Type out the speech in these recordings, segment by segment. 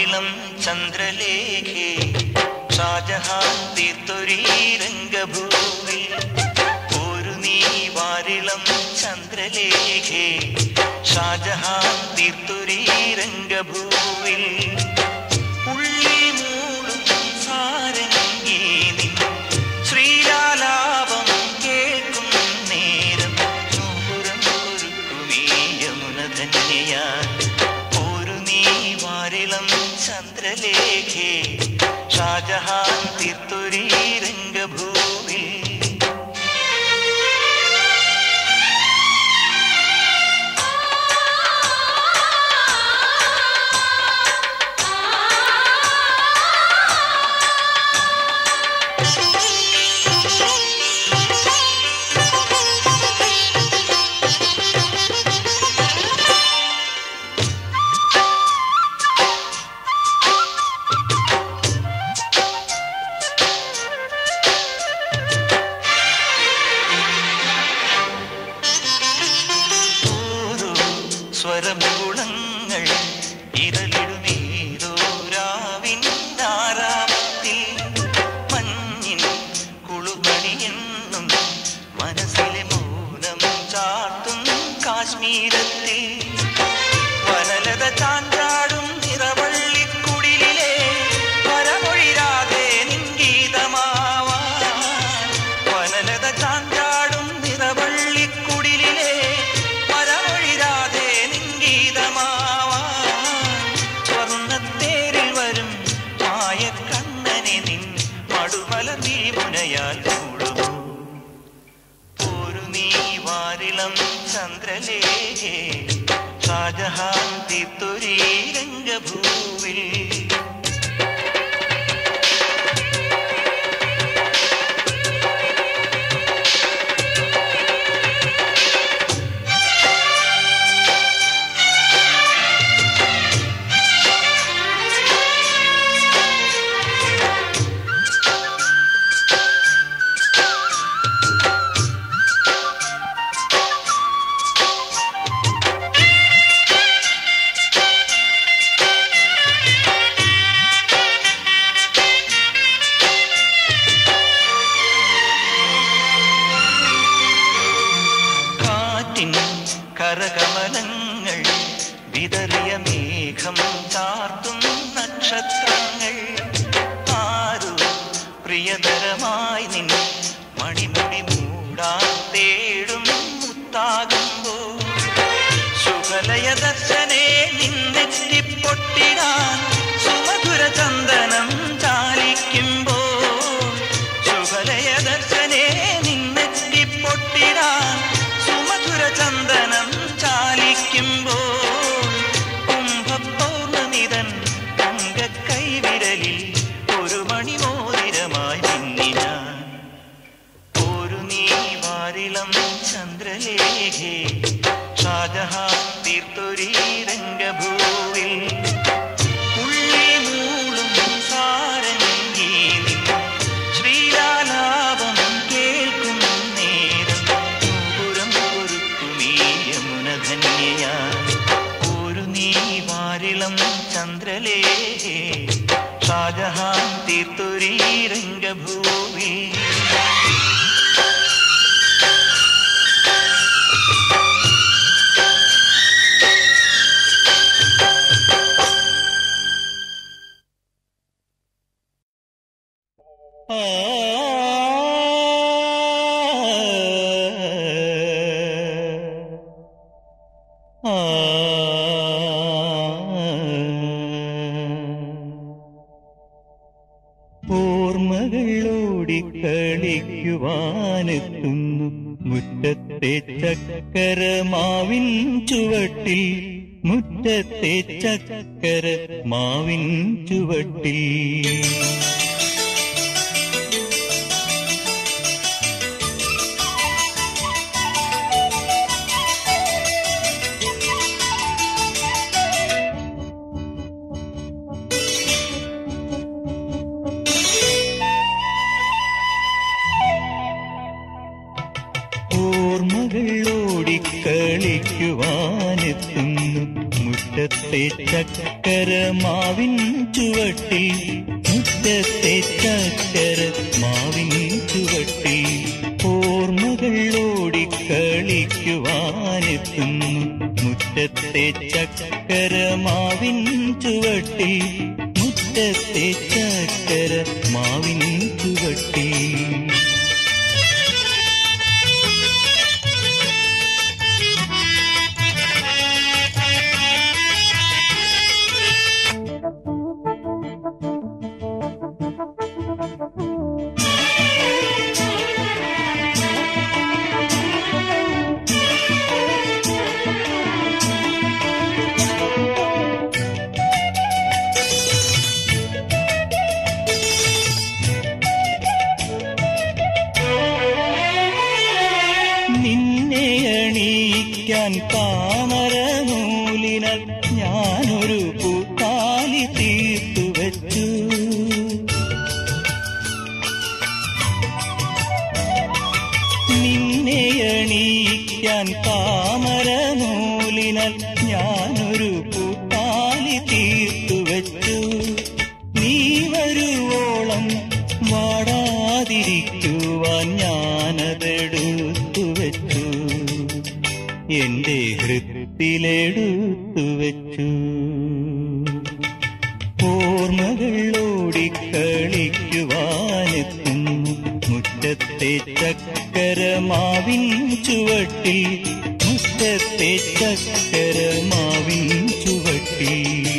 വാരിളം ചന്ദ്രലേഖേ ഷാജഹാൻ തീർത്തൊരീ രംഗഭൂമി ഒരു നീ വാരിളം ചന്ദ്രലേഖേ ഷാജഹാൻ തീർത്തൊരീ രംഗഭൂവിൽ ഉള്ളിൽ മൂളും സാരംഗീ നിൻ ശ്രീലാലാപം കേൾക്കും നേരം നൂപുരം ഒരുക്കുമീ യമുന ധന്യയാൻ ഒരു നീ വാരിളം ചന്ദ്രലേഖേ ഷാജഹാൻ തീർത്തൊരീ രംഗഭൂവിൽ ഓരോ സ്വരമുകുളങ്ങൾ ഇരലിടുമേതോ രാവിൻ ആരാമത്തിൽ മഞ്ഞിൻ കുളുമണിയെന്നും മനസ്സിലെ മൗനം ചാർത്തും കാശ്മീരത്തിൽ വനലത ചാഞ്ചാടും നിറവള്ളിക്കുടിലിലെ വരമൊഴിരാതെ നിൻഗീതമാവാൻ വനലത ചാഞ്ചാടും നിറവള്ളിക്കുടിലിലെ വരമൊഴിരാതെ നിൻഗീതമാവാൻ സ്വർണ്ണത്തേരിൽ വരും മായക്കണ്ണനെ നിൻ മടുമല നീമുനയാൽ മൂടുമോ ഒരു നീ വാരിളം ചന്ദ്രലേഖേ ഷാജഹാൻ തീർത്തൊരീ രംഗഭൂവിൽ കാറ്റിൻ കരകമലങ്ങൾ വിതറിയ മേഘം ചാർത്തും നക്ഷത്രങ്ങൾ ആരു പ്രിയതരമായി നിൻ മണിമുടി മൂടാൻ തേടും മുത്താകുമ്പോ ശുഭലയ ദർശനേ നിന്നെത്തിപ്പൊട്ടിടാൻ സുമധുര ചന്ദനം ചാലിക്കുമ്പോ ശുഭലയ ദർശനേ നിന്നെത്തിപ്പൊട്ടിടാൻ സുമധുര ചന്ദനം ചാലിക്കുമ്പോ കുംഭപൗർണമിതൻ തങ്കക്കൈവിരലിൽ ഒരു മണിമോതിരമായി മിന്നിനാൻ ഒരു നീ വാരിളം ചന്ദ്രലേഖേ ഷാജഹാൻ തീർത്തൊരീ രംഗഭൂവിൽ ഉള്ളിൽ മൂളും സാരംഗീ നിൻ ശ്രീലാലാപം കേൾക്കും നേരം നൂപുരം ഒരുക്കുമീ യമുന ധന്യയാൻ ഒരു നീ വാരിളം ചന്ദ്രലേഖേ ഷാജഹാൻ തീർത്തൊരീ രംഗഭൂവിൽ ഓർമ്മകളോടിക്കളിക്കുവാനെത്തുന്നു മുറ്റത്തെ ചക്കര മാവിൻ ചുവട്ടിൽ മുറ്റത്തെ ചക്കര മാവിൻ ചുവട്ടിൽ ഓർമ്മകളോടിക്കളിക്കുവാനെത്തുന്നു മുറ്റ മുറ്റത്തെ ചക്കര മാവിൻ ചുവട്ടിൽ മുറ്റത്തെ ചക്കര മാവിൻ ചുവട്ടിൽ ഓർമ്മകൾ ഓടിക്കളിക്കുവാനെത്തുന്നു മുറ്റത്തെ ചക്കര മാവിൻ ചുവട്ടിൽ മുറ്റത്തെ ചക്കര മാവിൻ ചുവട്ടിൽ നിന്നെ അണിയിക്കാൻ താമര നൂലിനാൽ ഞാനൊരു പൂത്താലി തീർത്തു വച്ചു നിന്നെ അണിയിക്കാൻ താമര നൂലിനാൽ ഞാനൊരു പൂത്താലി തീർത്തു വച്ചു നീ വരുവോളം വാടാതിരിക്കുവാൻ ഞാനതെടുത്തു വെച്ചു എന്റെ ഹൃത്തിലെടുത്തു വെച്ചു ഓർമ്മകൾ ഓടിക്കളിക്കുവാനെത്തുന്നു മുറ്റത്തെ ചക്കര മാവിൻ ചുവട്ടിൽ മുറ്റത്തെ ചക്കര മാവിൻ ചുവട്ടിൽ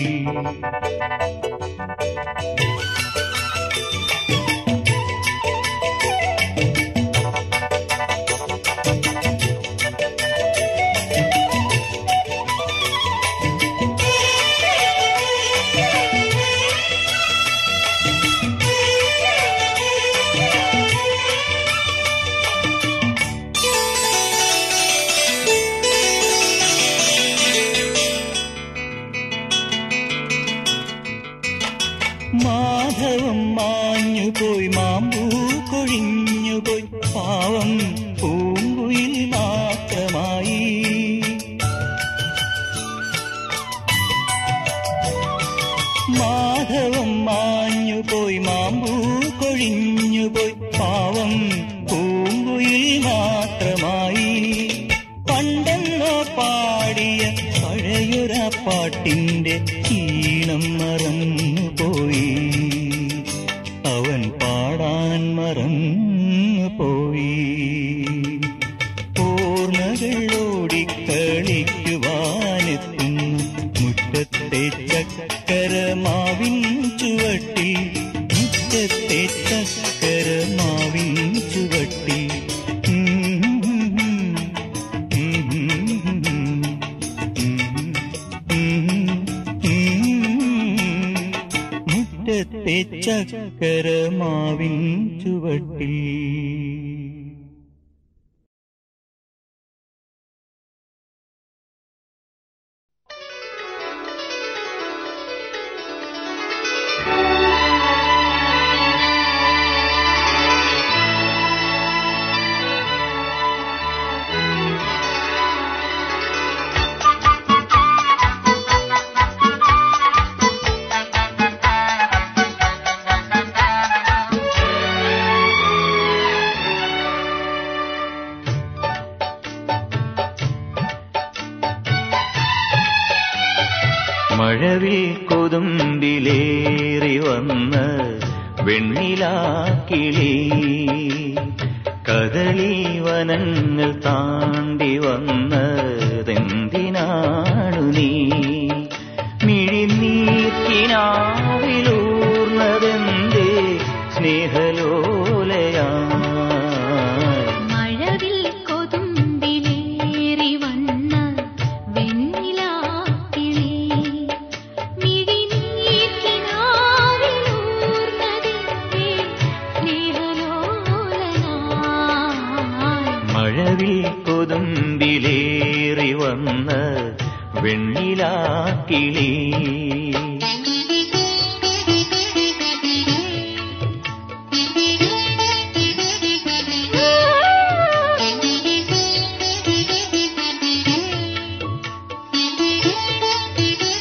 മാധവം മാഞ്ഞുപോയി മാമ്പൂ കൊഴിഞ്ഞുപോയി പാവം പൂങ്കുയിൽ മാത്രമായി മാധവം മാഞ്ഞുപോയി മാമ്പൂ കൊഴിഞ്ഞുപോയി പാവം പൂങ്കുയിൽ മാത്രമായി പണ്ടെന്നോ പാടിയ പഴയൊര പാട്ടിന്റെ ഈണം മറന്നുപോയി അവൻ പാടാൻ മറന്നുപോയി ഓർമ്മകൾ ഓടിക്കളിക്കുവാനെത്തുന്നു മുറ്റത്തെ ചക്കര മാവിൻ ചുവട്ടിൽ മുറ്റത്തെ ചക്കര മാവിൻ ചുവട്ടിൽ മുറ്റത്തെ ചക്കര മാവിൻ ചുവട്ടിൽ മഴവിൽ കൊതുമ്പിലേറി വന്ന് വെണ്ണിലാക്കിളി കദളി വനങ്ങൾ താണ്ടി വന്നതെന്തിനാണു നീ മിഴിനീക്കിനാവിലൂർന്നതെന്തേ സ്നേഹലോലയായി മഴവിൽ കൊതുമ്പിലേറി വന്ന വെണ്ണിലാക്കിളി മിഴിനീർക്കിനാവിലൂർന്നതിന്റെ സ്നേഹലോലനായി മഴവിൽ കൊതുമ്പിലേറി വന്ന് വെണ്ണിലാക്കിളി ആ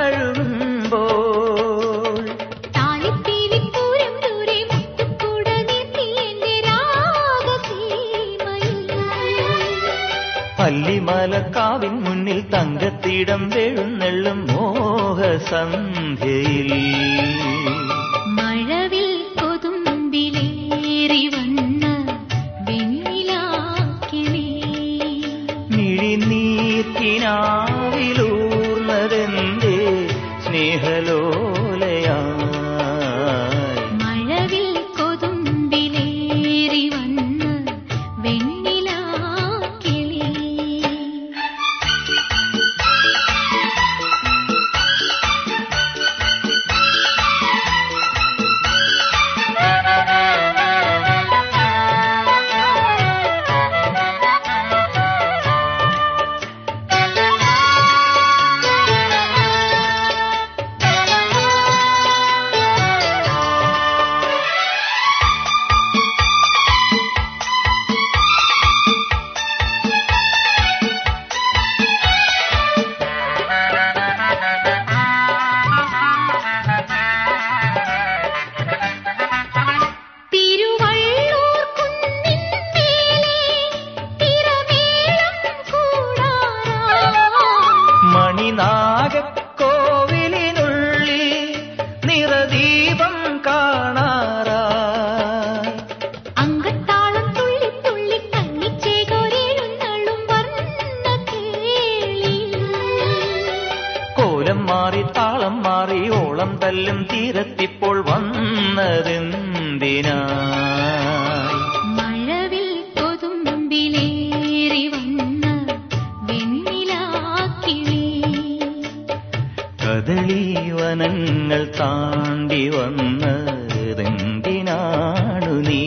തഴുകുമ്പോൾ താളിപ്പീലിപ്പൂരം ദൂരെ മുത്തുക്കൂട നീട്ടി എന്റെ രാഗസീമയിൽ. പല്ലിമലക്കാവിൻ മുന്നിൽ തങ്കത്തിടം വെഴുന്നെള്ളും മോഹസന്ധ്യയിൽ മഴവിൽ കൊതുമ്പിലേറി വന്ന വെണ്ണിലാക്കിളി. മിഴിനീർക്കിനാവിലൂർന്നതെന്തേ സ്നേഹലോലയായി മഴവിൽ കൊതുമ്പിലേറി വന്ന വെണ്ണിലാക്കിളി. തിരുവള്ളൂർ കുന്നിന്മേലെ തിരമേളം കൂടാറാ മണിനാഗക്കോവിലിനുള്ളിൽ നിറദീപം കാണാറായി അങ്കത്താളം തുള്ളി തുള്ളി കണ്ണിച്ചേകൊരെഴുന്നള്ളും വർണ്ണക്കേളി. കോലം മാറി താളം മാറി ഓളം തല്ലും തീരത്തിപ്പോൾ വന്നതെന്തിനായി മഴവിൽ കൊതുമ്പിലേറി വന്ന വെണ്ണിലാക്കിളി. കദളീവനങ്ങൾ താണ്ടി വന്നതെന്തിനാണു നീ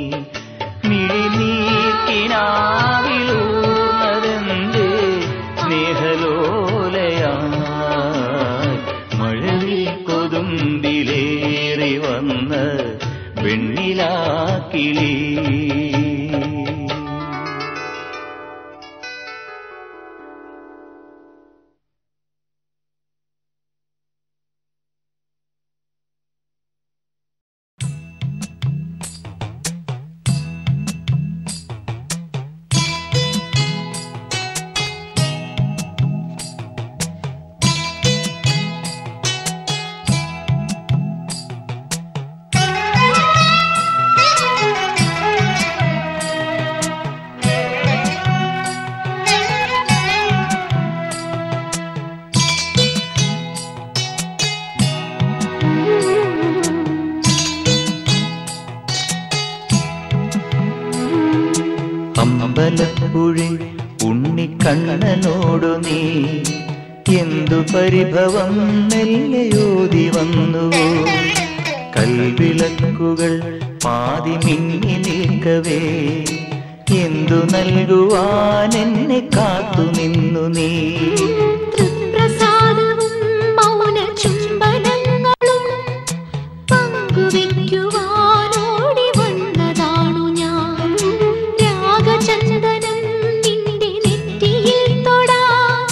മിഴിനീക്കിനാവിലൂർന്നതെന്തേ സ്നേഹലോലയായി മഴവിൽ കൊതുമ്പിലേറി വന്ന വെണ്ണിലാക്കിളി അമ്പലപ്പുഴി ഉണ്ണിക്കണ്ണനോടു നീ എന്തു പരിഭവം മെല്ലയോതി വന്നുവോ കൽവിളക്കുകൾ പാതി മിന്നി നിൽക്കവേ എന്തു നൽകുവാൻ എന്നെ കാത്തു നിന്നു നീ തൃപ്രസാദവും മൗന ചുംബനങ്ങളും പങ്കുവെക്കുവാനോടി വന്നതാണു ഞാൻ രാഗചന്ദനം നിന്റെ നെറ്റിയിൽ തൊടാൻ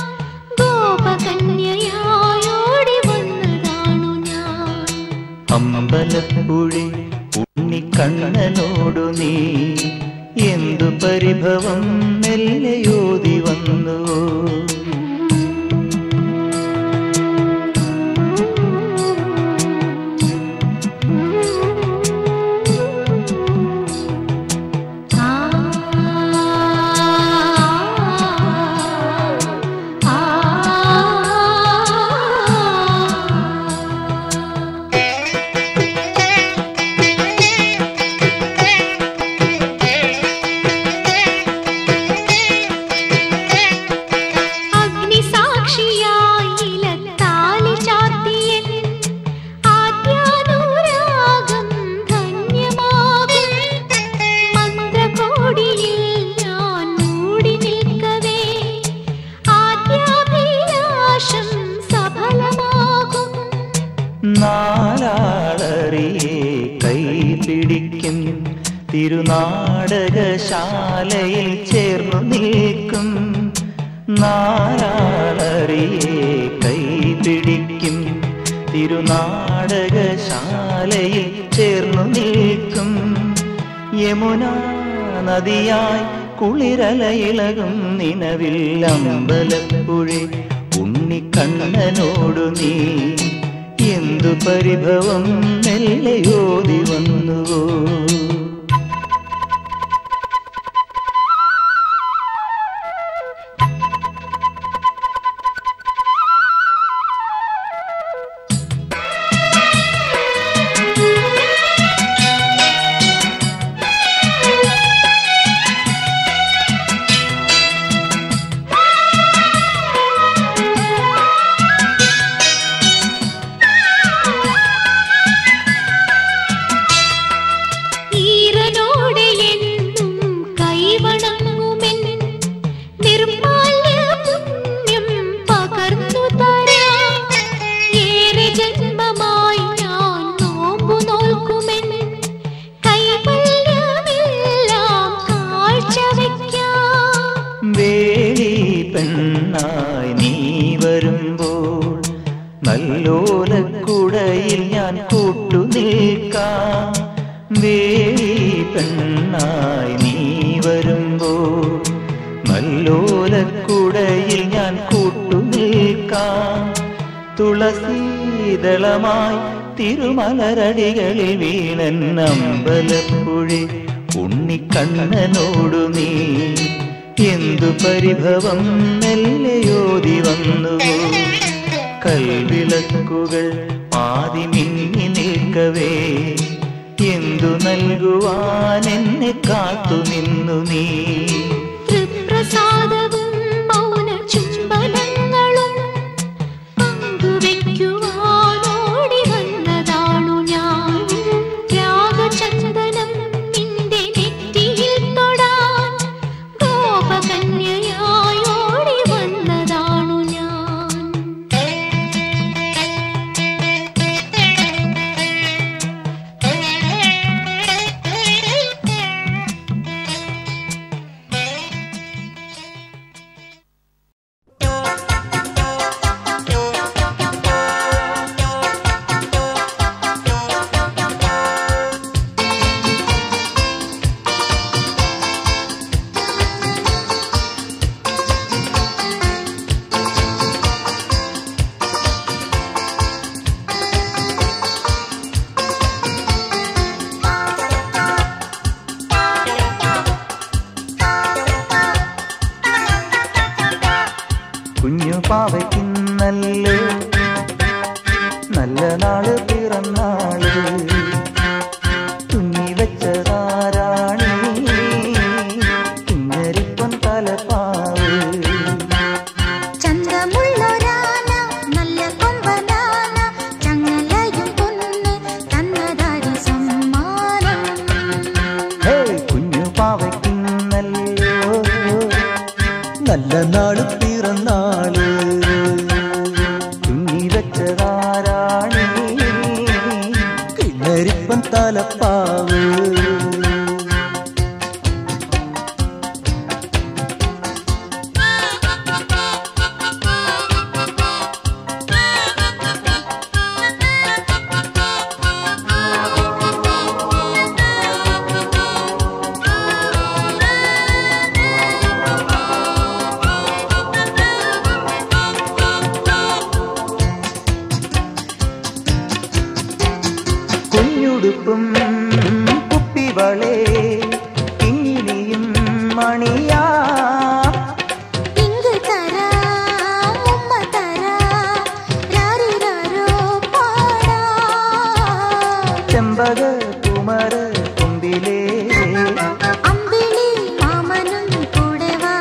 ഗോപകന്യയായോടി വന്നതാണു ഞാൻ അമ്പലപ്പുഴി ഉണ്ണിക്കണ്ണനോടു നീ എന്തു പരിഭവം മെല്ലയോതി വന്നു ആ ആ അഗ്നിസാക്ഷിയായി ഇലത്താലി ചാർത്തിയൻ ആദ്യാനുരാഗം ധന്യമാകും മന്ത്രകോടിയിൽ ഞാൻ മൂടി നിൽക്കവേ ആദ്യാഭിലാഷം സഫലമാകും നാലാളറിയെ കൈപിടിക്കും തിരുനാടകശാലയിൽ ചേർന്നു നിൽക്കും നാലാളറിയെ കൈപിടിക്കും തിരുനാടകശാലയിൽ ചേർന്നു നിൽക്കും യമുന നദിയായി കുളിരലയിളകും നിലവിൽ അമ്പലപ്പുഴെ ഉണ്ണിക്കണ്ണനോടു നീ എന്തു പരിഭവം മെല്ലയോതി വന്നുവോ ഈറനോടെ എന്നും കൈവണങ്ങുമെൻ നിർമാല്യ പുണ്യം പകർന്നു തരാം ഏറെ ജന്മമായി ഞാൻ നോമ്പു നോൽക്കുമെൻ കൈവല്യമെല്ലാം കാഴ്ചവെക്കാം വേലി പെണ്ണായി നീ വരുമ്പോൾ നല്ലോലക്കുടയിൽ ഞാൻ കൂട്ടു നിൽക്കാം വേലി പെണ്ണായി നീ വരുമ്പോൾ നല്ലോലക്കുടയിൽ ഞാൻ കൂട്ടു നിൽക്കാം തുളസീതളമായി തിരുമലരടികളിൽ വീണൻ അമ്പലപ്പുഴി ഉണ്ണിക്കണ്ണനോടു നീ എന്തു പരിഭവം മെല്ലയോതി വന്നുവോ കൽവിളക്കുകൾ പാതി മിന്നി നിൽക്കവേ എന്തു നൽകുവാൻ എന്നെ കാത്തു നിന്നു നീ തൃപ്രസാദവും മൗന ചുംബനങ്ങളും പങ്കുവെക്കുവാനോടി വന്നതാണു ഞാൻ രാഗചന്ദനം നിന്റെ നെറ്റിയിൽ തൊടാൻ ഗോപകന്യയായി ഓടി വന്നതാണു ഞാൻ കുഞ്ഞു പാവയ്ക്കുന്നല്ലോ നല്ല നാള് പിറന്നാള് തുന്നി വെച്ചതാരാണി കിന്നരിപ്പൊൻ തലപ്പാവ് ചന്തമുള്ളൊരാന നല്ല കൊമ്പനാന ചങ്ങലയും പൊന്ന് തന്നതാരി സമ്മാനം ഹേ കുഞ്ഞു പാവയ്ക്കുന്നല്ലോ നല്ല നാള് പിറന്നാള് തുന്നി വെച്ചതാരാണി കിന്നരിപ്പൻ തലപ്പാവ് കുഞ്ഞുടുപ്പും കുപ്പിവളേ കിങ്ങിണിയും മണിയാ ഇങ്ങ് തരാം ഉമ്മ തരാം രാരിരാരോ പാടാം ചെമ്പക കുമര കുമ്പിലേ അമ്പിളി മാമനും കൂടെ വാ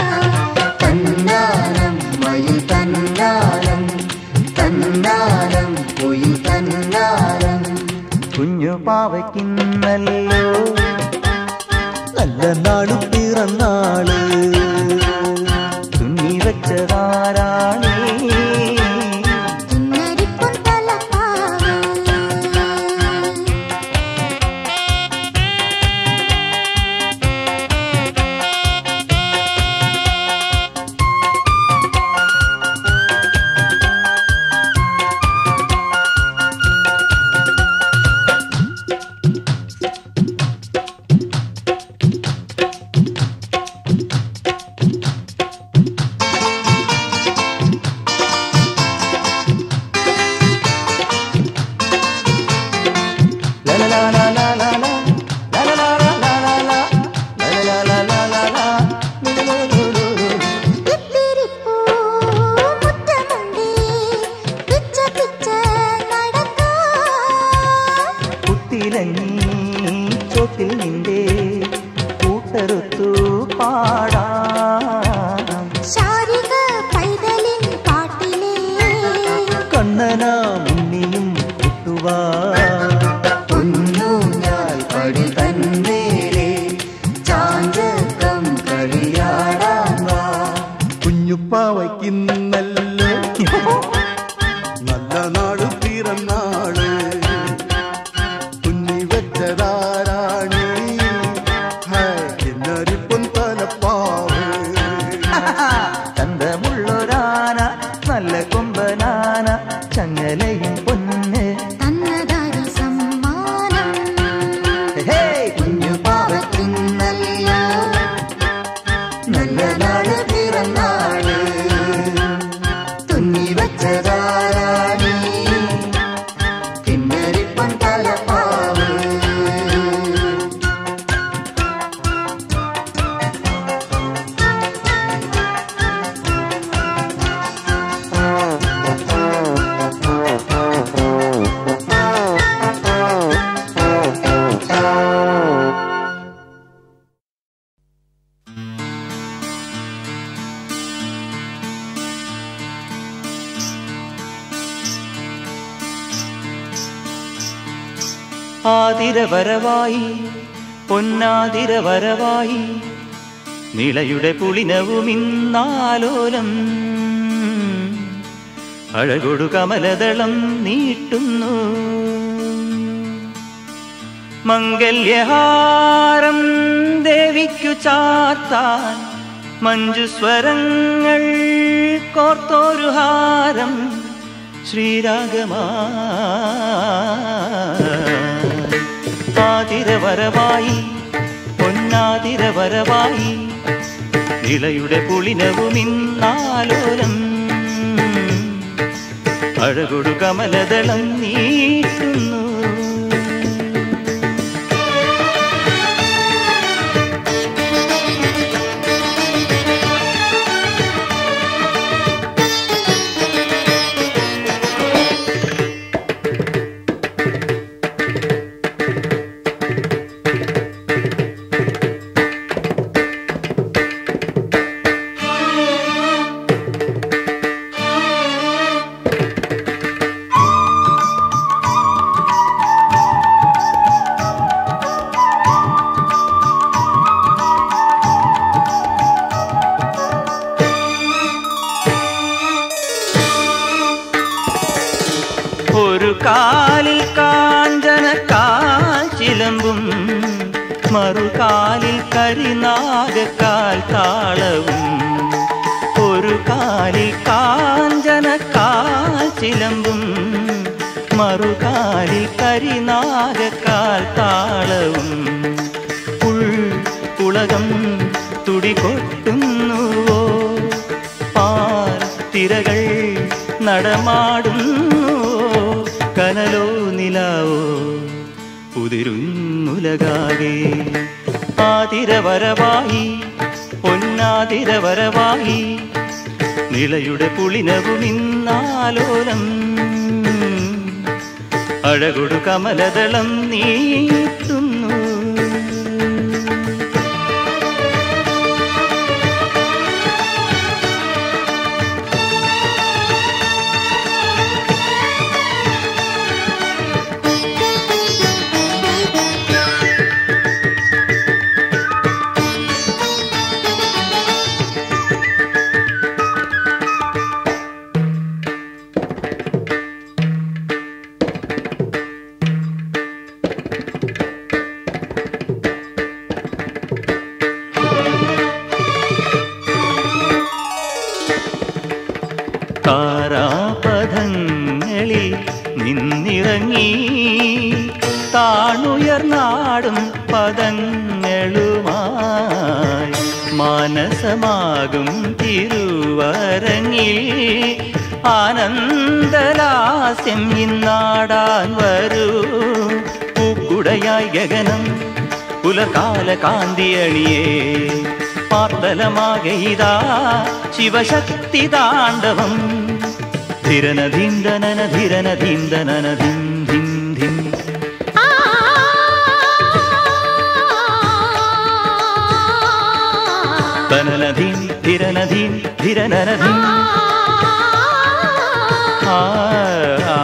തന്നാനം മയിൽ തന്നാനം തന്നാനം പൊയിൽ തന്നാനം കുഞ്ഞു പാവയ്ക്കുന്നല്ലോ നല്ല നാളു പിറന്നാള് തുന്നി വെച്ചതാരാണി കിന്നരിപ്പൊൻ തലപ്പാവ് കുഞ്ഞു ഇത്തിരിപ്പൂ മുറ്റമുണ്ടേ പിച്ച പിച്ച നടക്കാം കുത്തിലങ്ങി ചോട്ടിൽ നിന്റെ കൂട്ടറുത്തു പാടാം ശാരിക പൈതലിൻ പാട്ടിലേ കണ്ണന മുന്നിയും കുട്ടുവാ പൊന്നൂഞ്ഞാൽ പടി തന്നേരെ ചാഞ്ചക്കം കളിയാടാൻ വാ കുഞ്ഞുപ്പാവയ്ക്കിന്നല്ലേ നല്ല നാട് പിറന്നാള് കുഞ്ഞി വെച്ചതാരാണി എന്നരിപ്പൻ തലപ്പാവ് ചന്തമുള്ളൊരാന നല്ല കൊമ്പനാന ചങ്ങലയും പൊന്ന് തന്നതായി സമ്മാനം ഹേ കുഞ്ഞു പാവത്തിന്നല്ല നല്ല നാള് പിറന്നാള് തുന്നി വച്ചതാരാണി കിന്നരിപ്പൻ തലപ്പാവ് ആതിര വരവായി പൊന്നാതിര വരവായി നിളയുടെ പുളിനവുമിന്നാലോലം അഴകൊടു കമലദളം നീട്ടുന്നു മംഗല്യഹാരം ദേവിക്കു ചാർത്താൻ മഞ്ജുസ്വരങ്ങൾ കോർത്തോരു ഹാരം ശ്രീരാഗമാ ആതിര വരവായി പൊന്നാതിര വരവായി നിളയുടെ പുളിനവുമിന്നാലോലം അഴകൊടു കമലദളം നീട്ടുന്നു ഒരു കാലിൽ കാഞ്ചന കാൽ ചിലമ്പും മറുകാലിൽ കരിനാഗക്കാൽ താളവും ഒരു കാലിൽ കാഞ്ചന കാൽ ചിലമ്പും മറുകാലിൽ കരിനാഗക്കാൽ താളവും ഉൾ ഉളകം തുടികൊട്ടുന്നുവോ പാൽ തിരകൾ നടമാടുന്നുവോ കനലോ നിലാവോ ഉതിരുന്നുലകാകെ ആതിര വരവായി പൊന്നാതിര വരവായി നിളയുടെ പുളിനവുമിന്നാലോലം അഴകൊടു കമലദളം നീട്ടുന്നു താരാപഥങ്ങളിൽ നിന്നിറങ്ങി താണുയർന്നാടും പദങ്ങളുമായി മാനസമാകും തിരുവരങ്ങിൽ ആനന്ദലാസ്യം ഇന്നാടാൻ വരൂ പൂക്കുഴ കുടയായി ഗഗനം പുലകാല കാന്തിയണിയേ പാർത്തലമാകെ ഇതാ ശിവശക്തി താണ്ഡവം ധിരനധീന്തനന ധിരനധീന്തനന ധിം ധിം ധിം ആ തനനധീം ധിരനധീം ധിരനനധീം ആ ആ, ആ.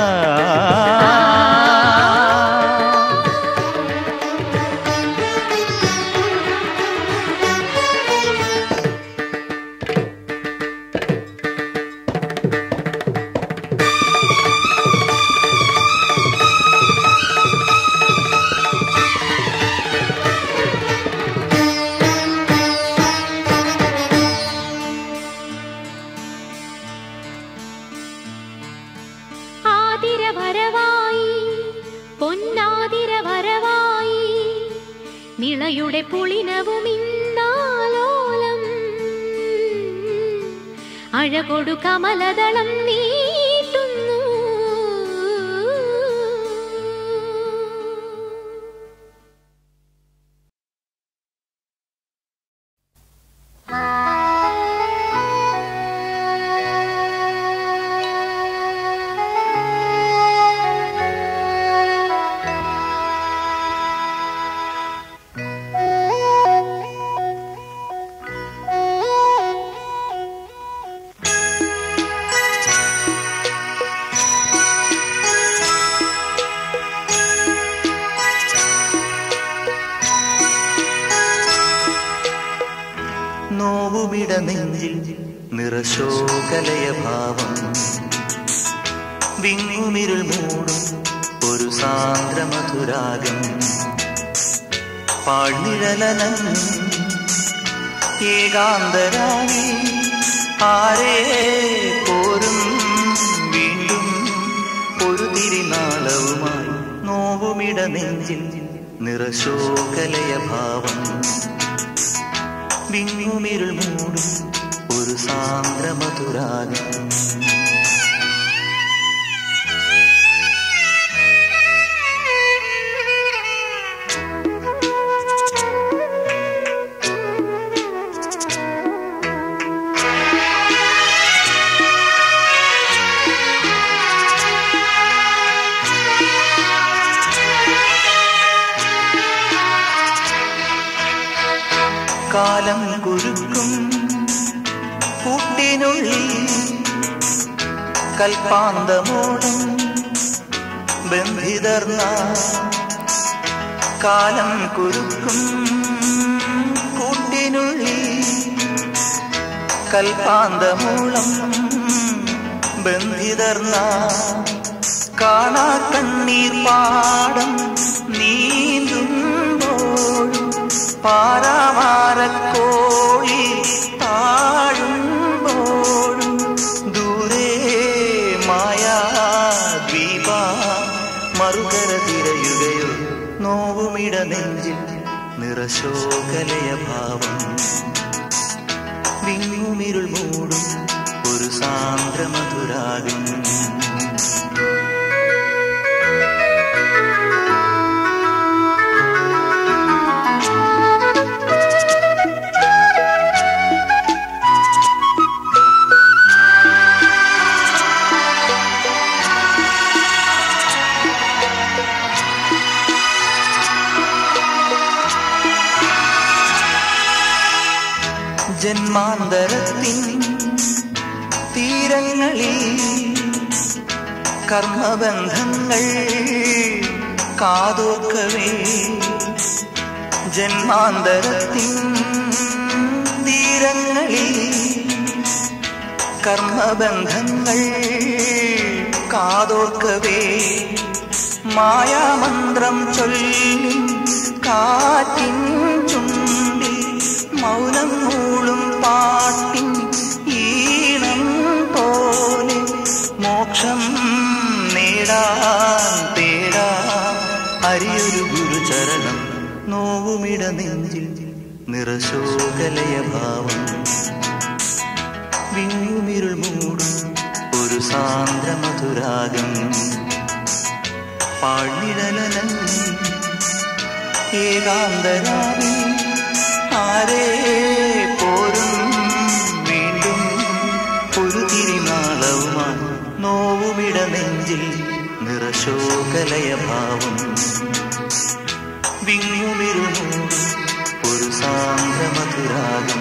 ആതിര വരവായി പൊന്നാതിര വരവായി നിളയുടെ പുളിനവും ഇന്നാലോലം അഴകൊടു കമലദളം നീട്ടുന്നു നോവുമിട നെഞ്ചിൽ നിറശോകലയ ഭാവം വിങ്ങുമിരുൾ മൂടും ഒരു സാന്ദ്രമധുരാഗം പാഴ്നിഴലനം ഏകാന്തരായി ആരേ പോരും വീണ്ടും ഒരു തിരിനാളവുമായി നോവുമിട നെഞ്ചിൽ നിറശോകലയ ഭാവം വിങ്ങുമിരുൾ മൂടും ഒരു സാന്ദ്രമധുരാഗം കാലം കുരുക്കും കൂട്ടിനുള്ളിൽ കൽപ്പാന്തമോടും ബന്ധിതർന്ന കാലം കുരുക്കും കൂട്ടിനുള്ളിൽ കൽപ്പാന്തമൂളം ബന്ധിതർന്ന കാണാ കണ്ണീർ പാടം നീന്തുമ്പോഴും പാരാമാരക്കോഴി താഴുമ്പോഴും ദൂരെ മായാ ദ്വീപ മറുകര തിരയുകയോ നോവുമിട നെഞ്ചിൽ നിറശോകലയ ഭാവം വിങ്ങുമിരുൾ മൂടും ഒരു സാന്ദ്രമധുരാഗം ജന്മാന്തരത്തിൻ തീരങ്ങളിൽ കർമ്മബന്ധങ്ങൾ കാതോക്കവേ ജന്മാന്തരത്തിൻ തീരങ്ങളിൽ കർമ്മബന്ധങ്ങൾ കാതോർക്കവേ മായാമന്ത്രം ചൊല്ലി കാറ്റിൻ ചുണ്ടിൽ മൗനം മൂളും പാട്ടിൻ ഈണം പോലെ മോക്ഷം നേടാൻ തേടാ അരിയൊരു ഗുരുചരണം നോവുമിട നെഞ്ചിൽ നിറശോകലയ ഭാവം വിങ്ങുമിരുൾ മൂടും ഒരു സാന്ദ്രമധുരാഗം പാഴ്നിഴലനങ്ങി ഏകാന്തരാവിൽ ആരേ പോരും വീണ്ടും ഒരു തിരിനാളവുമായി നോവുമിട നെഞ്ചിൽ നിറശോകലയഭാവം വിങ്ങുമിരുമൂടും ഒരു സാന്ദ്രമധുരാഗം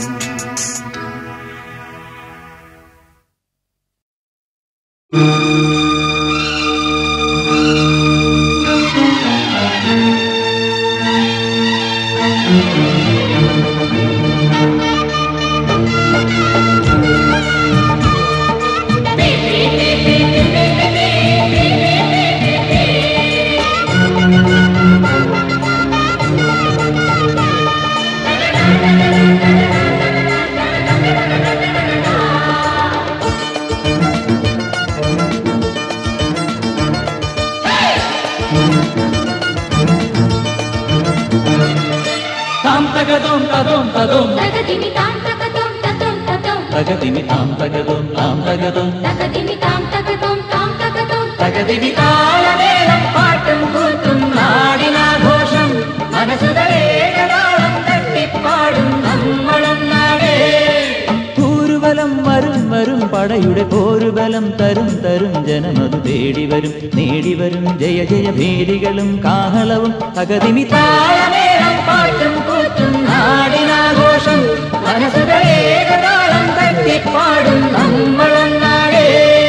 താം തകതോം തതോം തതോം തകതിമി താം തകതോം തതോം തതോം തകതിമി താം തകതോം താം തകതോം തകതിമി താം തകതോം താം തകതോം തകതിമി താളമേളം പാട്ടും കൂത്തും നാടിനാഘോഷം മനസ്സുകളേകതാളം തട്ടിപ്പാടും നമ്മളൊന്നാടേ കൂരുബലം വരും വരും പടയുടെ പോരുബലം തരും തരും ജനമതു തേടി വരും നേടി വരും ജയ ജയ ഭേരികളും കാഹളവും തകതിമി താളമേളം പാട്ടും കൂത്തും നാടിനാഘോഷം മനസ്സുകളേകതാളം തട്ടിപ്പാടും നമ്മളൊന്നാടേ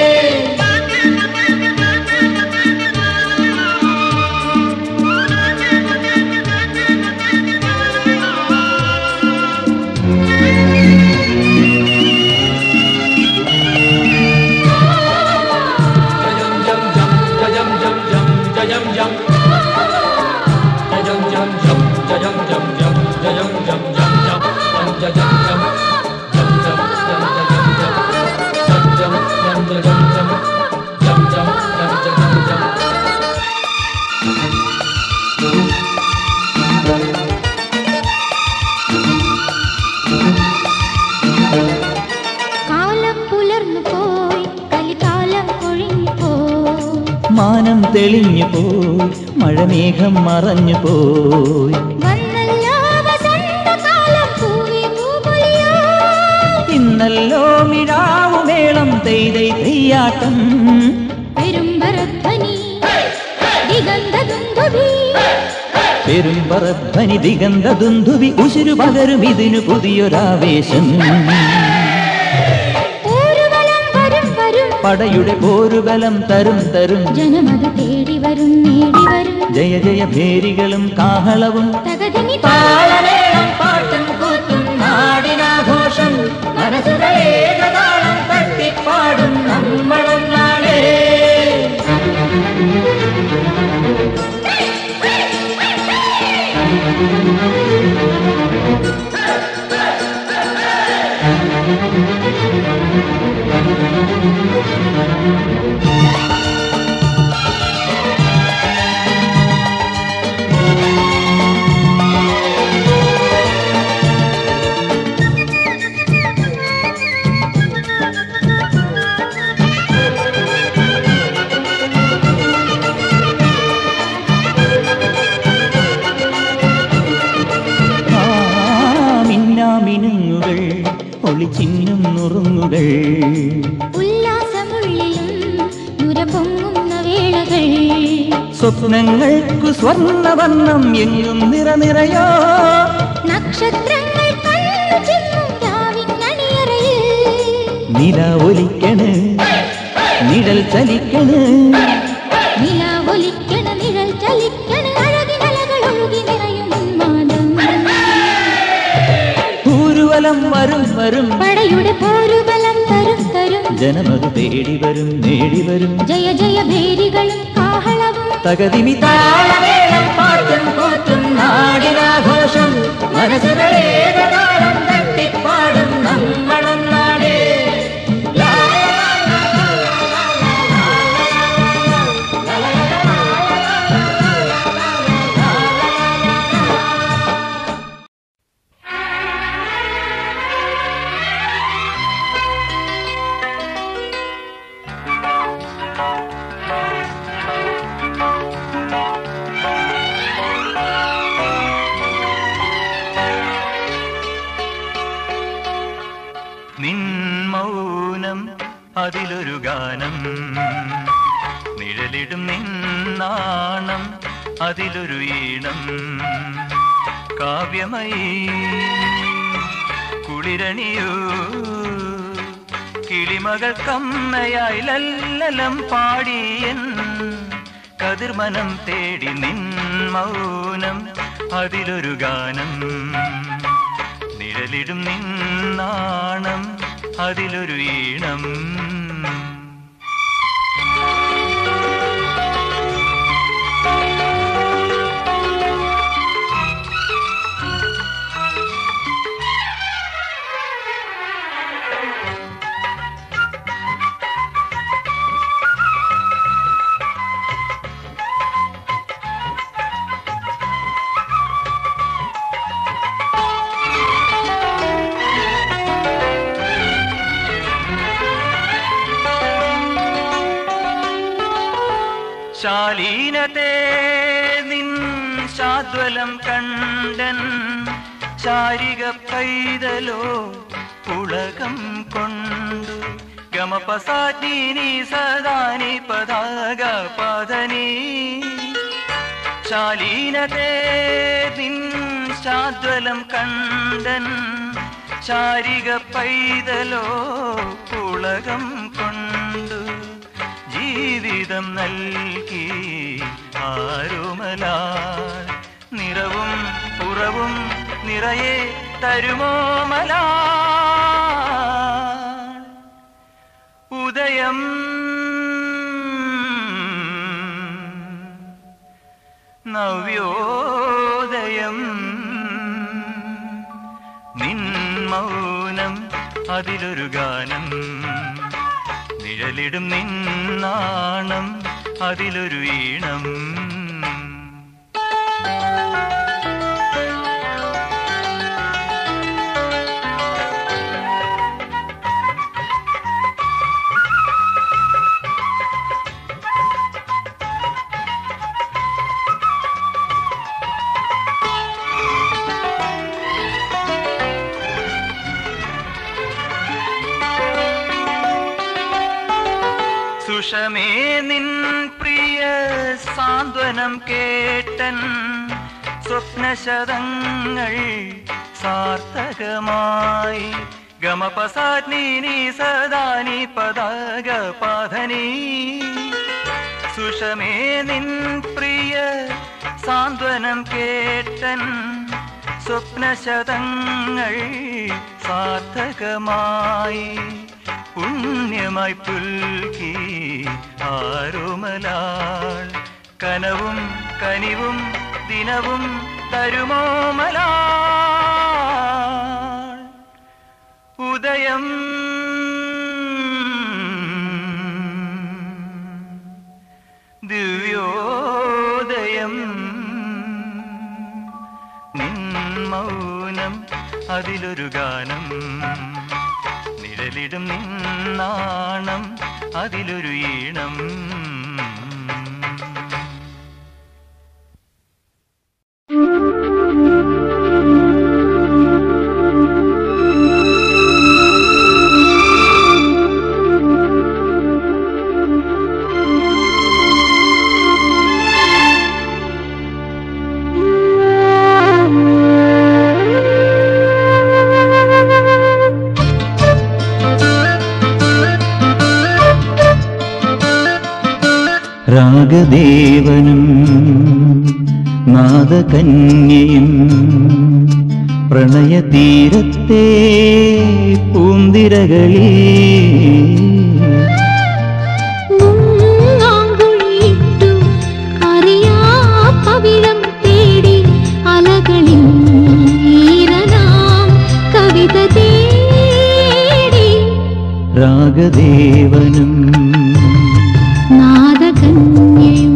കാലം പുലർന്നു പോയി കലികാലം കൊഴിഞ്ഞു പോയി മാനം തെളിഞ്ഞു പോയി മഴമേഘം മറഞ്ഞു പോയി വന്നല്ലോ വസന്തകാലം പൂവി പൂപൊലിയോ ഇന്നല്ലോ മിഴാവുമേളം തെയ്തൈ തെയ്യാട്ടം പെരുമ്പറധ്വനി ദിഗന്ധദുന്ദുഭി പെരുമ്പറധ്വനി ദിഗന്ധ ദുന്ദുവി ഉശിരു പകരും ഇതിനു പുതിയൊരാവേശം ഊരുവലം വരും വരും പടയുടെ പോരുബലം തരും തരും ജനമത് തേടി വരും നേടി വരും ജയ ജയ ഭേരികളും കാഹളവും തകതിമി താളമേളം പാട്ടും കൂത്തും നാടിനാഘോഷം മനസ്സുകളേകതാളം തട്ടിപ്പാടും നമ്മളൊന്നാളേ ആ മിന്നാമിനുങ്ങുകൾ ഒളിച്ചിന്നും നുറുങ്ങുകൾ ഉല്ലാസമുള്ളിലും നുര പൊങ്ങുന്ന വേളകൾ സ്വപ്നങ്ങൾക്കു സ്വർണ്ണവർണ്ണം എങ്ങും നിറനിറയോ നക്ഷത്രങ്ങൾ കണ്ണു ചിമ്മും രാവിനണിയറയിൽ നില ഒലിക്കണ് നിഴൽ ചലിക്കണ് നിലാവൊലിക്കണ നിഴൽ ചലിക്കണ അഴകിനലകൾ ഒഴുകി നിറയും ഉന്മാദം ഊരുവലം വരും വരും പടയുടെ പോരുബലം തരും തരും ജനമത് തേടി വരും നേടി വരും ജയ ജയ ഭേരികളും കാഹളവും തകതിമി താളമേളം പാട്ടും കൂത്തും നാടിനാഘോഷം മനസ്സുകളേകതാളം തട്ടിപ്പാടും നമ്മളൊന്നാടേ ആ അതിലൊരു ഗാനം നിഴലിടും നിന്നാണം അതിലൊരു ഈണം കാവ്യമയീ കുളിരണിയൂ കിളിമകൾ കമ്മയായി ലല്ലലം പാടിയൻ കതിർമനം തേടി നിൻ മൗനം അതിലൊരു ഗാനം നിഴലിടും നിന്നാണം അതിലൊരു ഈണം ശാലീനത്തെ നിൻ ശാദ്വലം കണ്ടൻ ചാരിക പൈതലോ പുളകം കൊണ്ടു ഗമപസാനി സദാനി പതാക പദനി ശാലീനത്തെ നിൻ ശാദ്വലം കണ്ടൻ ചാരിക പൈതലോ പുളകം കൊണ്ടു ജീവിതം നൽകി ആരുമലാൽ നിറവും പുറവും നിറയെ തരുമോ മലാ ഉദയം നവ്യോദയം നിൻ മൗനം അതിലൊരു ഗാനം നിഴലിടും നിന്നാണം അതിലൊരു ഈണം സുഷമേ നിൻ പ്രിയ സാന്ത്വനം കേട്ടൻ സ്വപ്നശതങ്ങൾ സാർത്ഥകമായി ഗമപസാഗ്നി സദാനി പതാക പാധനി സുഷമേ നിൻ പ്രിയ സാന്ത്വനം കേട്ടൻ സ്വപ്നശതങ്ങൾ സാർത്ഥകമായി പുണ്യമായി പുൽകി ആരോമലാൾ കനവും കനിവും ദിനവും തരുമോ മലാൾ ഉദയം ദിവ്യോദയം നിൻ മൗനം അതിലൊരു ഗാനം നിഴലിടും നിന്നാണം അതിലൊരു ഈണം രാഗദേവനും നാദകന്യയും പ്രണയതീരത്തെ പൂന്തിരകളിൽ മുങ്ങാങ്കുഴിയിട്ടു അറിയാ പവിഴം തേടി അലകളിൽ ഈരനാം കവിത തേടി രാഗദേവനും നാദകന്യയും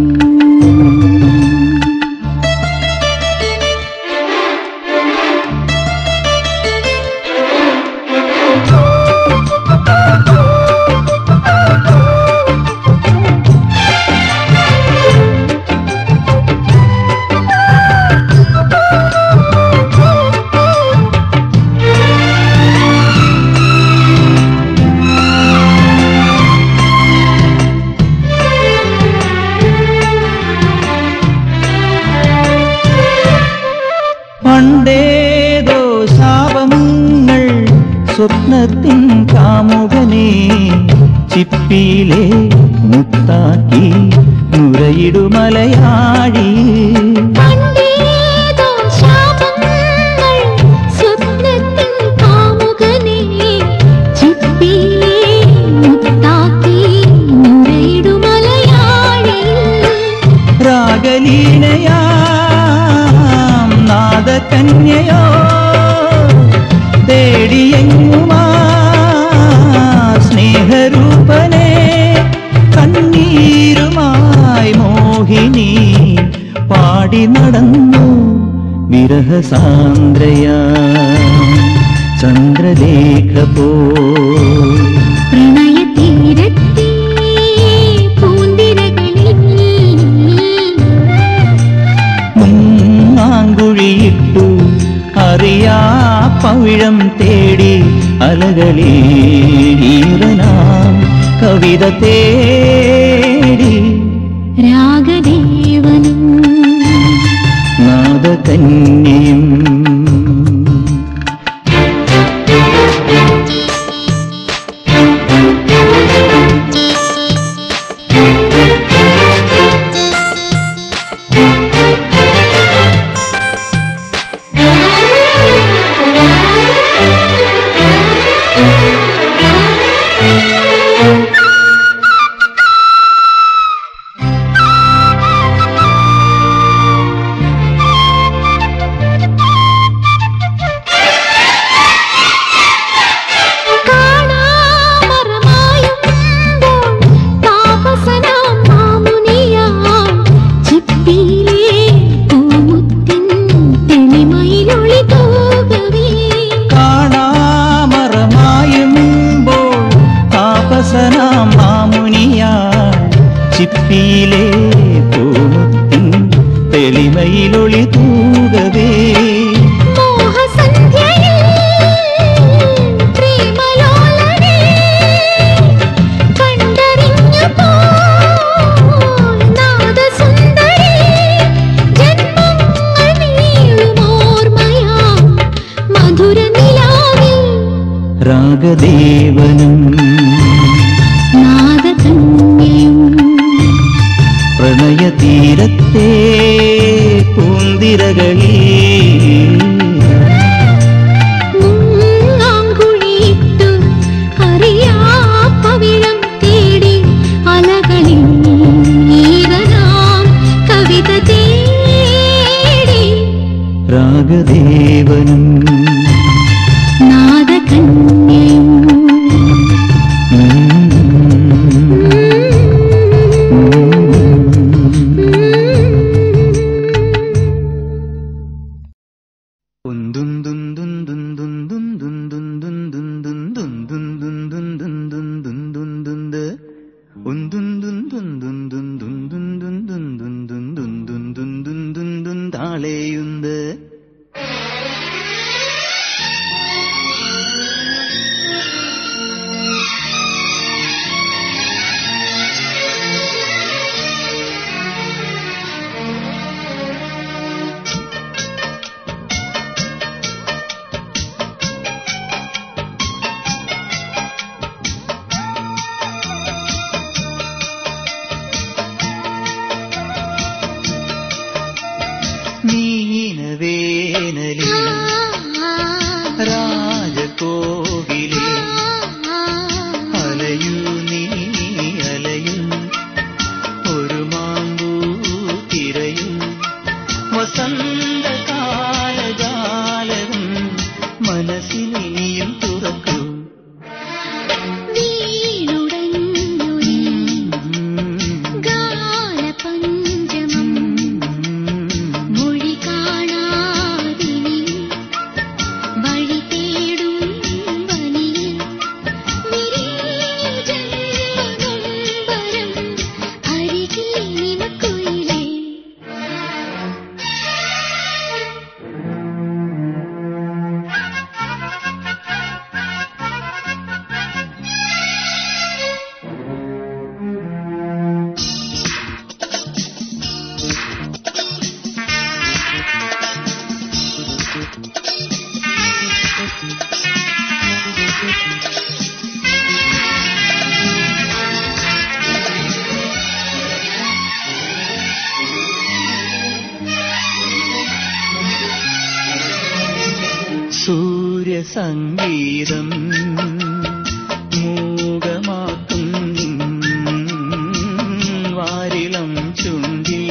ും സ്വപ്നത്തിൻ കാമുകനെ ചിപ്പിയിലെ മുത്താക്കി നുരയിടുമലയാഴി പണ്ടേതോ ശാപങ്ങൾ സ്വപ്നത്തിൻ കാമുകനെ ചിപ്പിയിലെ മുത്താക്കി നുരയിടുമലയാഴിൽ രാഗലീനയാം നാദകന്യയോ തേടിയെങ്ങുമാ സ്നേഹരൂപനെ കണ്ണീരുമായി മോഹിനി പാടി നടന്നു വിരഹസാന്ദ്രയാ ചന്ദ്രലേഖ പോ പ്രണയതീരത്തെ പൂന്തിരകളിൽ മുങ്ങാങ്കുഴിയിട്ടു അറിയാ പവിഴം തേടി അലകളീരനാം കവിത തേടി രാഗദേവനും നാദകന്യയും കാണാമറമായുമ്പോൾ താപസനാം മാമുനിയാം ചിപ്പിയിലെ പൂമുത്തിൻ തെളിമയിലൊളി തൂകവേ കാണാമറമായുമ്പോൾ താപസനാം മാമുനിയാ ചിപ്പിയിലെ പൂമുത്തിൻ തെളിമയിലൊളി തൂകവേ മോഹസന്ധ്യയിൽ പ്രേമലോലനെ കണ്ടറിഞ്ഞു പോൽ നാദസുന്ദരി ജന്മങ്ങൾ നീളുമോർമ്മയാം മധുരനിലാവിൽ രാഗദേവനും നാദകന്യയും പ്രണയതീരത്തെ പൂന്തിരകളിൽ മുങ്ങാങ്കുഴിയിട്ടു അറിയാ പവിഴം തേടി അലകളിൽ ഈറനാം കവിത തേടി രാഗദേവനും നാദകന്യയും താളേയുണ്ട് നീനവേനലിൽ രാജകോവിലേ അലയൂ നീ അലയൂ ഒരു മാമ്പൂ തിരയൂ വസന്തകാലജാലകം മനസ്സിനിയും തുറക്കൂ വീണുടഞ്ഞൊരു ഗാനപഞ്ചമം മൊഴി കാണാതിനിയും സൂര്യസംഗീതം മൂകമാക്കും നിൻ വാരിളം ചുണ്ടി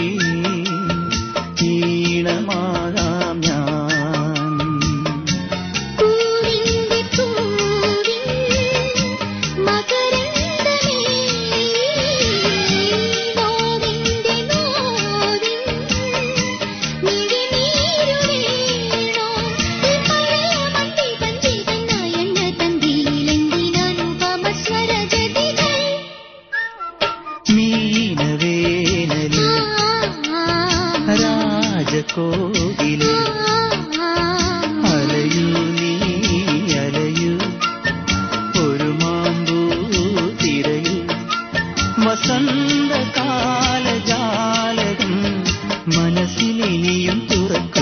ഈണമാകാം ഞാൻ പൂവിന്റെ പൂവിൻ മകരന്ദമേ നോവിന്റെ നോവിൻ മിഴിനീരുവേണോ ഈ പഴയ മണ്ടി പഞ്ചിതനായ എണ്ണ തന്തിയിലെന്തിനനുപമ സ്വരജതികൾ മീനവേനലി രാജകോവിലെ അലയൂ നീ അലയൂ ഒരു മാമ്പൂ തിരയൂ വസന്തകാല ജാലകം മനസ്സിലിനിയും തുറക്കൂ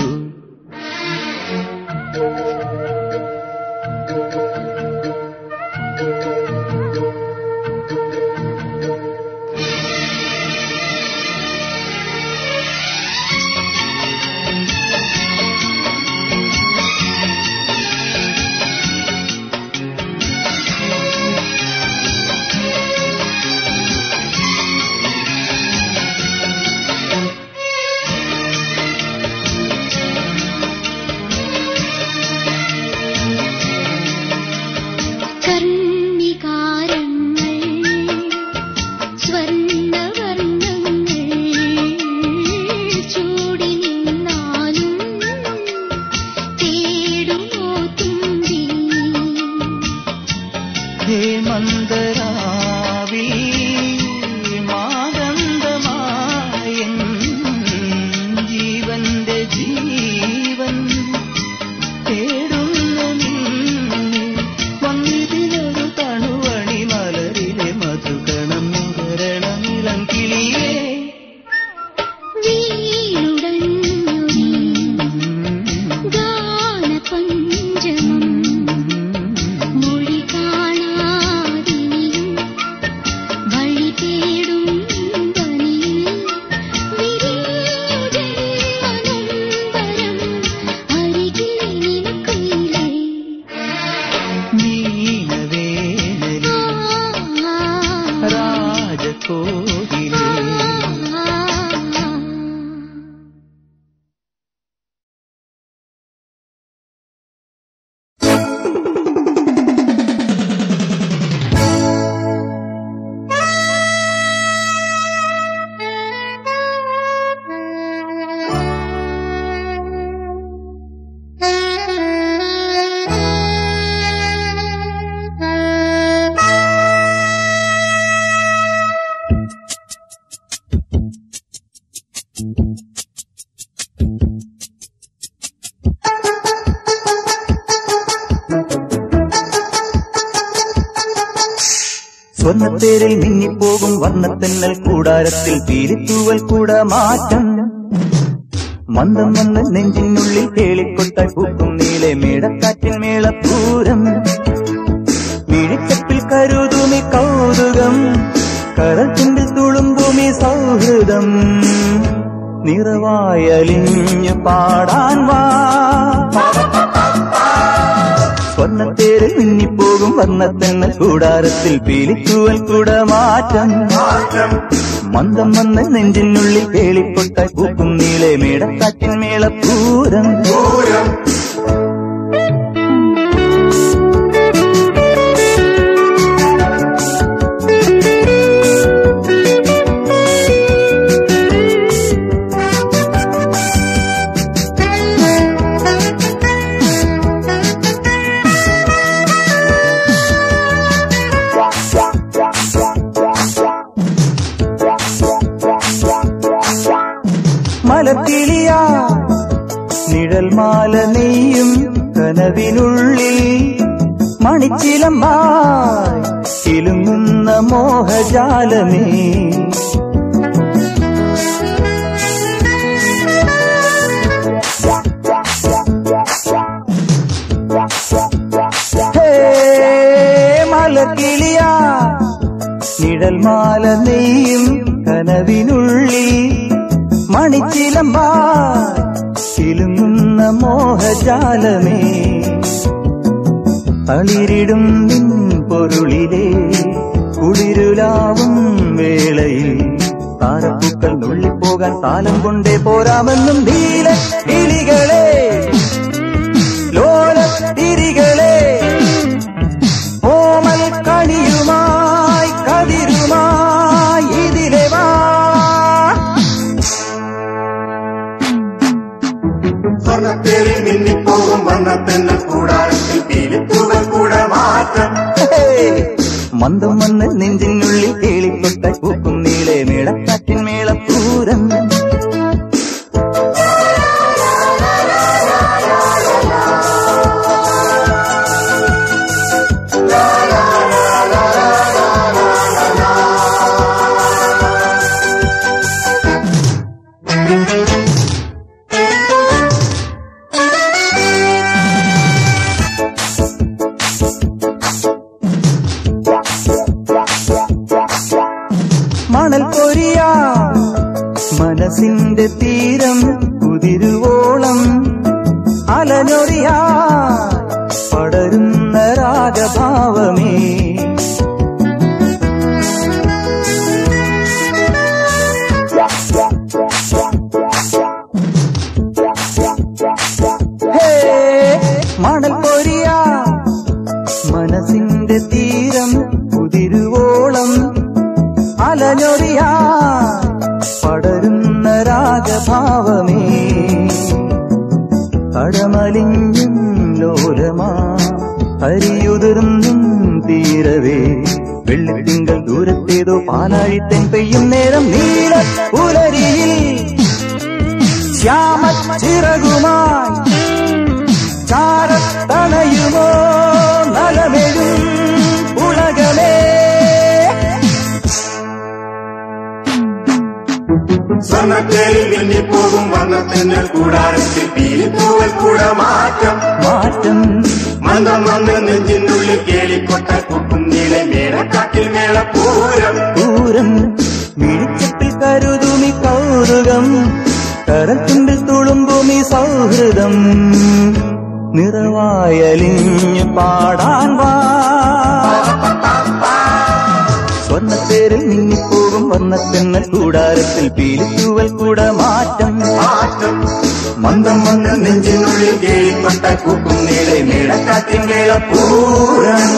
കർണികാരങ്ങൾ സ്വർണ്ണവർണ്ണങ്ങൾ ചൂടി നിന്നാലും തേടുമോ തുമ്പി ഹേമന്തരാവിൽ മാതന്തമായൻ ജീവന്റെ ജീവൻ തേടുന്നു നിന്നെ വന്നിതിലൊരു തണുവണി മലരിലെ മധുകണം മുകരണമിളം കിളിയേ വീടുടഞ്ഞു നീ ഗാനപഞ്ചമം മൊഴി കാണാതിനിയും വഴി തേടും വനിയിൽ വിരിഞ്ഞു ജന്മനൊമ്പരം അരികിൽ നിനക്കുയിലേ മീനവേനലി രാജകോകിലേ സ്വർണ്ണത്തേരിൽ മിന്നിപ്പോകും വർണ്ണത്തെന്നൽ കൂടാരത്തിൽ പീലിത്തൂവൽ കൂട മാറ്റം മന്ദം വന്ന് നെഞ്ചിനുള്ളിൽ കേളിക്കൊട്ടായി പൂക്കും നീലെ മേടക്കാറ്റിൻ മേളപ്പൂരം മിഴിക്കപ്പിൽ കരുതുമി കൗതുകം കരത്തിൻ്റെ തുളുമ്പുമി സൗഹൃദം നിറവായലിഞ്ഞു പാടാൻ വാ സ്വർണ്ണത്തേരിൽ മിന്നിപ്പോകും വർണ്ണത്തെന്നൽ കൂടാരത്തിൽ പീലിത്തൂവൽ കൂട മാറ്റം മന്ദം വന്ന് നെഞ്ചിനുള്ളിൽ കേളിക്കൊട്ടായി പൂക്കും നീളെ മേടക്കാറ്റിൻ മേളപ്പൂരം മലക്കിളിയാ നിഴൽ മാല നെയ്യും കനവിനുള്ളിൽ മണിച്ചിലമ്പായി കിലുങ്ങുന്ന മോഹജാലമേ ഹേ മലക്കിളിയാ നിഴൽ മാല നെയ്യും കനവിനുള്ളിൽ മണിച്ചിലമ്പാ കിലുങ്ങുന്ന മോഹജാലമേ തളിരിടും നിൻ പൊരുളിലെ കുളിരുലാവും വേളയിൽ താരപ്പൂക്കൾ നുള്ളിപ്പോകാൻ കാലം കൊണ്ടേ പോരാമെന്നും നീല കിളികളെ ലോല തിരികളെ ഓമൽ കണിയുമായി കതിരുമായി ഇതിലെ വാ സ്വർണ്ണത്തേരിൽ മിന്നിപ്പോകും വണ്ണത്തെന്ന കൂടാരത്തിൽ പീലിപ്പൂകൾ കൂടെ മാറ്റം മന്ദം വന്ന് നെഞ്ചിനുള്ളിൽ കേളിക്കൊട്ട പൂക്കും നീളെ മേളക്കാറ്റിൻ മേളപ്പൂരം മണൽ പൊരിയാ മനസ്സിന്റെ തീരം കുതിരുവോളം അലനൊറിയാ പടരുന്ന രാഗഭാവമേ ഹേ, മണൽ പൊരിയാ മനസ്സിന്റെ തീരം കുതിരുവോളം അലഞ്ഞൊറിയാ പടരുന്ന രാഗഭാവമേ കടമലിഞ്ഞും ലോലമാ ഹരിയുതിർന്നും തീരവേ വെള്ളിത്തിങ്കൾ ദൂരത്തേതോ പാലാഴിത്തൻ പെയ്യും നേരം നീല പുലരിയിൽ ശ്യാമ ചിറകുമായി ചാരത്തണയുമോ നലമെഴും ഉലകമേ സ്വർണ്ണത്തേരിൽ മിന്നിപ്പോകും വണ്ണത്തെന്ന കൂടാരത്തിൽ പീലിപ്പൂകൾ കൂടെ മാറ്റം മാറ്റം മന്ദം വന്ന് നെഞ്ചിനുള്ളിൽ കേളിക്കൊട്ട കുക്കും നീളെ മേളക്കാട്ടിൽ മേളപ്പൂരം പൂരം മിഴിച്ചപ്പിൽ കരുതുമി കൗതുകം കരത്തുണ്ടിൽ തുളുമ്പുമി സൗഹൃദം നിറവായലിഞ്ഞു പാടാൻ വാ സ്വർണ്ണത്തേരിൽ നിന്നിപ്പോകും വർണ്ണത്തെന്നൽ കൂടാരത്തിൽ പീലിത്തൂവൽ കൂടെ മാറ്റം മാറ്റം മന്ദം വന്ന് നെഞ്ചിനുള്ളിൽ കേളിക്കൊട്ട കുക്കും നീളെ മേളക്കാട്ടിൽ മേളപ്പൂരം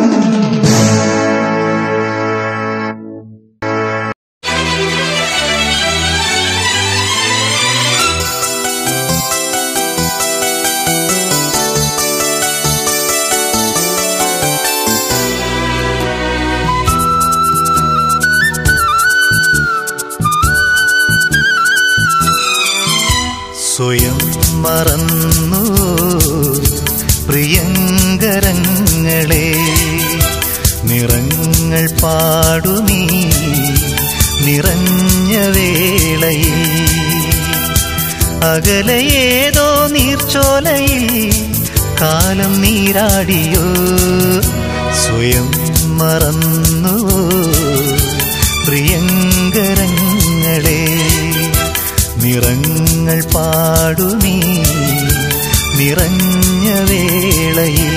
സ്വയം മറന്നു പ്രിയങ്കരങ്ങളെ നിറങ്ങൾ പാടുമീ നിറഞ്ഞ വേളയിൽ അകലയേതോ നീർച്ചോലയിൽ കാലം നീരാടിയോ സ്വയം മറന്നു പ്രിയങ്കരങ്ങളെ നിറങ്ങൾ പാടുമീ നിറഞ്ഞ വേളയിൽ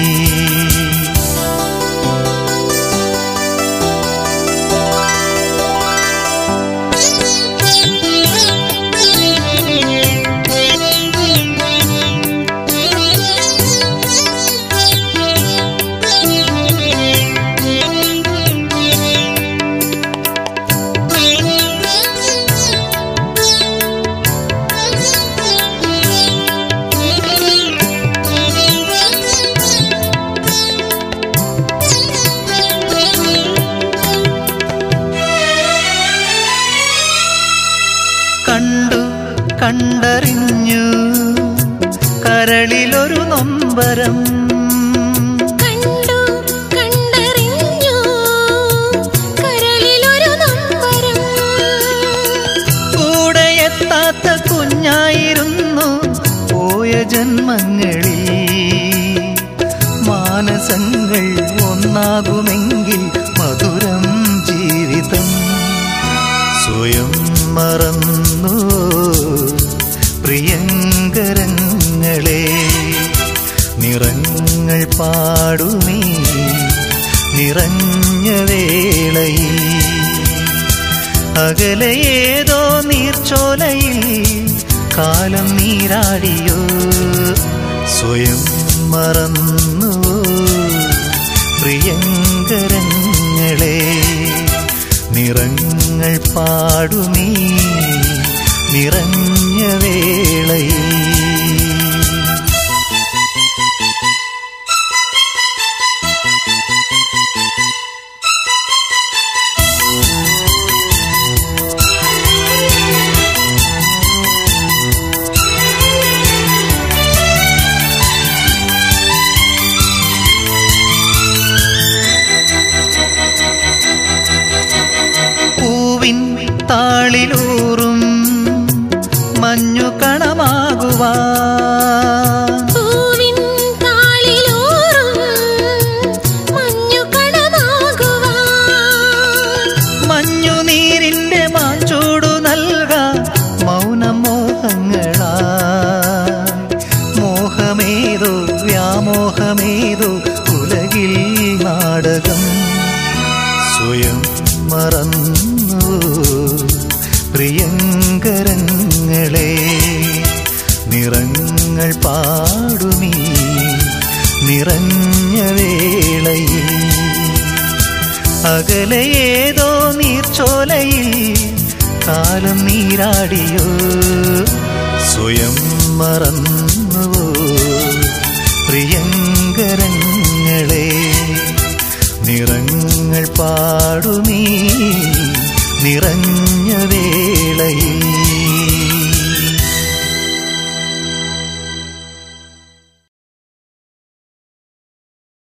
കണ്ടു കണ്ടറിഞ്ഞു കരളിലൊരു നൊമ്പരം കണ്ടു കണ്ടറിഞ്ഞു കരളിലൊരു നമ്പരം കൂടെ എത്താത്ത കുഞ്ഞായിരുന്നു പോയ ജന്മങ്ങളിൽ മാനസങ്ങൾ ഒന്നാകുമെങ്കിൽ മധുരം ജീവിതം സ്വയം മറന്നു പ്രിയങ്കരങ്ങളെ നിറങ്ങൾ പാടുമീ നിറഞ്ഞ വേളയിൽ അകലെ ഏതോ നീർച്ചോലയിൽ കാലം നീരാടിയോ സ്വയം മറന്നു പ്രിയങ്കരങ്ങളെ നിറങ്ങൾ പാടുമീ നിറഞ്ഞ വേളയിൽ പൂവിൻ താളിലൂറും മഞ്ഞു കണമാകുവാ പൂവിൻ താളിലൂറും മഞ്ഞു കണമാകുവാൻ മഞ്ഞു നീരിന്റെ മാച്ചൂടു നൽകാൻ മൗനമോഹങ്ങളാ മോഹമേതോ വ്യാമോഹമേതോ ഉലകിൽ നാടകം സ്വയം മറന്നു പ്രിയങ്കരങ്ങളെ നിറങ്ങൾ പാടുമീ നിറഞ്ഞ വേളയിൽ അകലെ ഏതോ നീർച്ചോലയിൽ കാലം നീരാടിയോ സ്വയം മറന്നുവോ പ്രിയങ്കരങ്ങളെ നിറങ്ങൾ പാടുമീ നിറഞ്ഞ വേളയിൽ